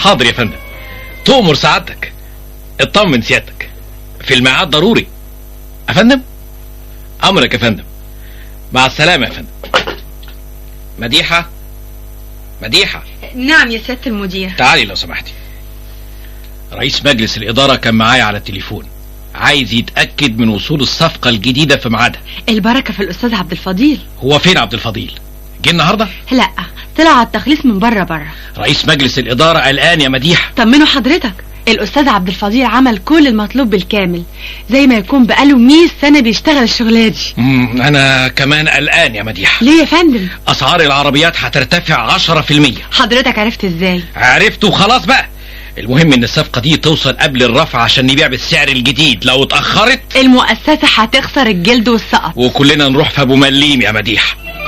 حاضر يا فندم تؤمر سعادتك اطمن سيادتك في الميعاد ضروري يا فندم امرك يا فندم مع السلامه يا فندم مديحه مديحه نعم يا سيادة المدير تعالي لو سمحتي رئيس مجلس الإدارة كان معايا على التليفون عايز يتأكد من وصول الصفقة الجديدة في ميعادها البركة في الأستاذ عبد الفضيل هو فين عبد الفضيل جه النهاردة لا طلع على التخليص من بره بره رئيس مجلس الإدارة قلقان يا مديحة طمنوا حضرتك الأستاذ عبد الفضيل عمل كل المطلوب بالكامل زي ما يكون بقاله 100 سنة بيشتغل الشغلة دي مم، أنا كمان قلقان يا مديحة ليه يا فندم أسعار العربيات هترتفع 10% حضرتك عرفت ازاي عرفت وخلاص بقى المهم ان الصفقة دي توصل قبل الرفع عشان نبيع بالسعر الجديد لو اتأخرت المؤسسة هتخسر الجلد والسقط وكلنا نروح في ابو مليم يا مديحة